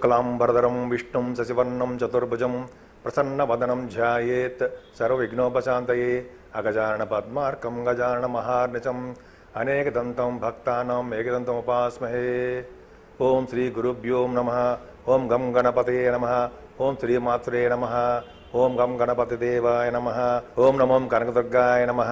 శుక్లాంబరధరం విష్ణుం శశివర్ణం చతుర్భుజం ప్రసన్నవదనం ధ్యాయేత్ సర్వవిఘ్నోపశాంతయే అగజానన పద్మార్కం గజానన మహార్నిచం అనేకదంతం భక్తానాం ఏకదంతం ఉపాస్మహే ఓం శ్రీ గురుభ్యో నమ ఓం గం గణపతే నమ ఓం శ్రీమాత్రే నమ ఓం గం గణపతి దేవాయ నమ ఓం నమోం కనకదుర్గాయ నమ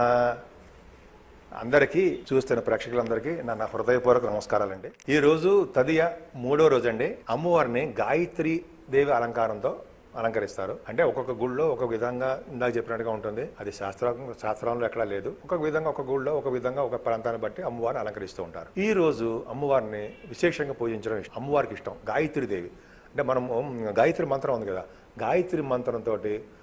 అందరికీ చూస్తున్న ప్రేక్షకులందరికీ నా నా హృదయపూర్వక నమస్కారాలండి ఈ రోజు తదియ మూడో రోజు అండి అమ్మవారిని గాయత్రి దేవి అలంకారంతో అలంకరిస్తారు అంటే ఒక్కొక్క గుళ్ళో ఒక విధంగా ఇందాక చెప్పినట్టుగా ఉంటుంది అది శాస్త్ర శాస్త్రంలో ఎక్కడా లేదు ఒక్కొక్క విధంగా ఒక గుళ్ళో ఒక విధంగా ఒక ప్రాంతాన్ని బట్టి అమ్మవారిని అలంకరిస్తూ ఉంటారు ఈ రోజు అమ్మవారిని విశేషంగా పూజించడం ఇష్టం. అమ్మవారికి ఇష్టం గాయత్రి దేవి అంటే మనం గాయత్రి మంత్రం ఉంది కదా గాయత్రి మంత్రంతో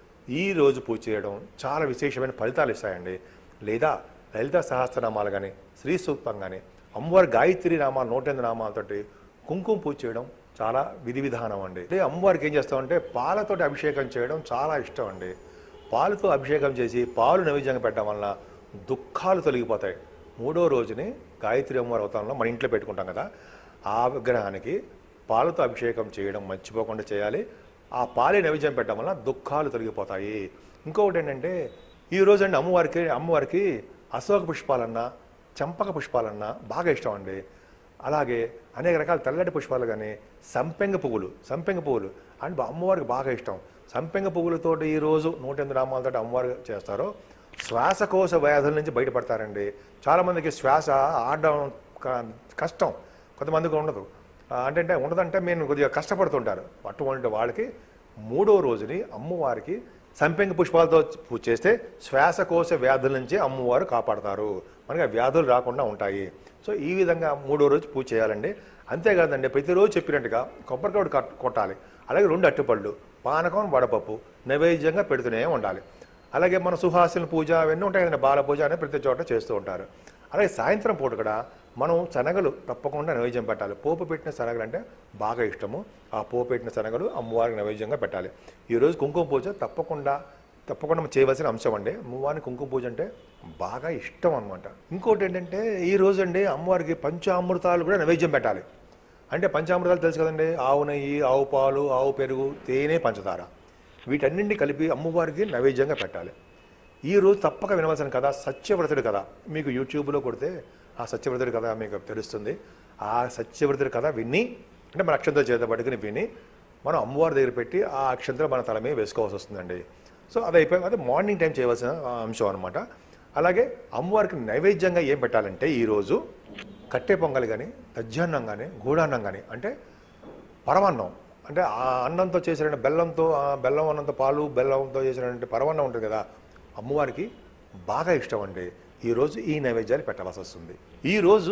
ఈ రోజు పూజ చేయడం చాలా విశేషమైన ఫలితాలు ఇస్తాయండి లేదా లలిత సహస్రనామాలు కానీ శ్రీ సూక్తం కానీ అమ్మవారి గాయత్రి నామాలు నూట ఎనిమిది నామాలతోటి కుంకుమ పూజ చేయడం చాలా విధి విధానం అండి అంటే అమ్మవారికి ఏం చేస్తామంటే పాలతోటి అభిషేకం చేయడం చాలా ఇష్టం అండి పాలతో అభిషేకం చేసి పాలు నైవేద్యంగా పెట్టడం వలన దుఃఖాలు తొలగిపోతాయి మూడో రోజుని గాయత్రి అమ్మవారి అవతారంలో మన ఇంట్లో పెట్టుకుంటాం కదా ఆ విగ్రహానికి పాలతో అభిషేకం చేయడం మర్చిపోకుండా చేయాలి ఆ పాలే నైవేద్యం పెట్టడం వల్ల దుఃఖాలు తొలగిపోతాయి ఇంకొకటి ఏంటంటే ఈ రోజు అండి అమ్మవారికి అమ్మవారికి అశోక పుష్పాలన్నా చంపక పుష్పాలన్నా బాగా ఇష్టం అండి అలాగే అనేక రకాల తెల్లటి పుష్పాలు కానీ సంపెంగ పువ్వులు సంపెంగ పువ్వులు అంటే అమ్మవారికి బాగా ఇష్టం సంపెంగ పువ్వులతోటి ఈ రోజు నూట ఎనిమిది నామాలతో అమ్మవారు చేస్తారో శ్వాసకోశ వ్యాధుల నుంచి బయటపడతారండి చాలామందికి శ్వాస ఆడడం క- కష్టం కొంతమందికి ఉండదు ఆ, అంటే అంటే ఉండదంటే మేము కొద్దిగా కష్టపడుతుంటారు అటువంటి వాళ్ళకి మూడో రోజుని అమ్మవారికి సంపెంగ పుష్పాలతో పూజ చేస్తే శ్వాసకోశ వ్యాధుల నుంచి అమ్మవారు కాపాడతారు మనకి ఆ వ్యాధులు రాకుండా ఉంటాయి సో ఈ విధంగా మూడో రోజు పూజ చేయాలండి అంతేకాదండి ప్రతిరోజు చెప్పినట్టుగా కొబ్బరికాయ కట్ కొట్టాలి అలాగే రెండు అట్టుపళ్ళు పానకం వడపప్పు నైవేద్యంగా పెడుతూనే ఉండాలి అలాగే మన సుహాసిన పూజ అవన్నీ ఉంటాయి కదండి బాల పూజ అనేది ప్రతి చోట చేస్తూ ఉంటారు అలాగే సాయంత్రం పూట కూడా మనం శనగలు తప్పకుండా నైవేద్యం పెట్టాలి పోపు పెట్టిన శనగలు అంటే బాగా ఇష్టము ఆ పోపు పెట్టిన శనగలు అమ్మవారికి నైవేద్యంగా పెట్టాలి ఈరోజు కుంకుమ పూజ తప్పకుండా తప్పకుండా మనం చేయవలసిన అంశం అండి అమ్మవారికి కుంకుమ పూజ అంటే బాగా ఇష్టం అనమాట ఇంకోటి ఏంటంటే ఈ రోజు అండి అమ్మవారికి పంచామృతాలు కూడా నైవేద్యం పెట్టాలి అంటే పంచామృతాలు తెలుసు కదండి ఆవు నెయ్యి ఆవు పాలు ఆవు పెరుగు తేనె పంచదార వీటన్నింటినీ కలిపి అమ్మవారికి నైవేద్యంగా పెట్టాలి ఈ రోజు తప్పక వినవలసిన కథ సత్యవ్రతుడి కథ మీకు యూట్యూబ్లో కొడితే ఆ సత్యవ్రతుడి కథ మీకు తెలుస్తుంది ఆ సత్యవ్రతుడి కథ విని అంటే మన అక్షంతో చేత పట్టుకుని విని మనం అమ్మవారి దగ్గర పెట్టి ఆ అక్షంతలు మన తల మీద వేసుకోవాల్సి వస్తుందండి సో అది అయిపోయి అది మార్నింగ్ టైం చేయవలసిన ఆ, అంశం అనమాట అలాగే అమ్మవారికి నైవేద్యంగా ఏం పెట్టాలంటే ఈరోజు కట్టె పొంగల్ కానీ దజ్జాన్నం కానీ గూడాన్నం కానీ అంటే పరమాన్నం అంటే ఆ అన్నంతో చేసిన బెల్లంతో ఆ బెల్లం అన్నంతో పాలు బెల్లంతో చేసినటువంటి పరమాన్నం ఉంటుంది కదా అమ్మవారికి బాగా ఇష్టం అండి ఈరోజు ఈ నైవేద్యాలు పెట్టవలసి వస్తుంది ఈరోజు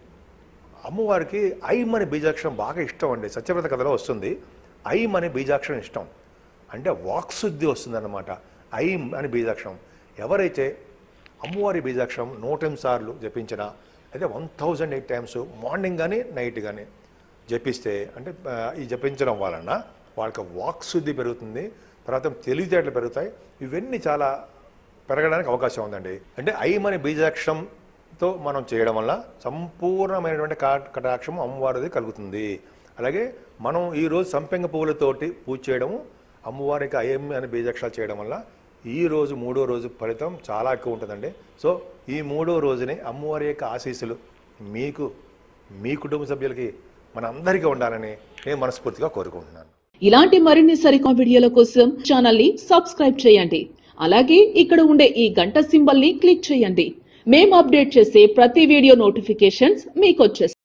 అమ్మవారికి ఐం అనే బీజాక్షరం బాగా ఇష్టం అండి సత్యవ్రత కథలో వస్తుంది ఐం అనే బీజాక్షరం ఇష్టం అంటే వాక్శుద్ధి వస్తుందన్నమాట ఐం అని బీజాక్షరం ఎవరైతే అమ్మవారి బీజాక్షరం నూట ఎనిమిది సార్లు జపించినా అయితే one thousand eight times morning కానీ నైట్ కానీ జపిస్తే అంటే ఆ, ఈ జపించడం వలన వాళ్ళకి వాక్శుద్ధి పెరుగుతుంది తర్వాత తెలివితేటలు పెరుగుతాయి ఇవన్నీ చాలా పెరగడానికి అవకాశం ఉందండి అంటే ఐం అనే బీజాక్షరంతో మనం చేయడం వల్ల సంపూర్ణమైనటువంటి కా- కటాక్షం అమ్మవారిది కలుగుతుంది అలాగే మనం ఈరోజు సంపెంగ పువ్వులతోటి పూజ చేయడము అమ్మవారికి ఐఎం అనే బీజాక్షరాలు చేయడం వల్ల ఈ రోజు మూడో రోజు ఫలితం చాలా ఎక్కువ ఉంటుందండి సో ఈ మూడో రోజుని అమ్మవారి యొక్క ఆశీస్సులు మీకు మీ కుటుంబ సభ్యులకి మన అందరికీ ఉండాలని నేను మనస్ఫూర్తిగా కోరుకుంటున్నాను ఇలాంటి మరిన్ని సరికొత్త వీడియోల కోసం ఛానల్ ని సబ్స్క్రైబ్ చేయండి అలాగే ఇక్కడ ఉండే ఈ గంట సింబల్ ని క్లిక్ చేయండి మేము అప్డేట్ చేసే ప్రతి వీడియో నోటిఫికేషన్స్ మీకు వచ్చేస్తాయి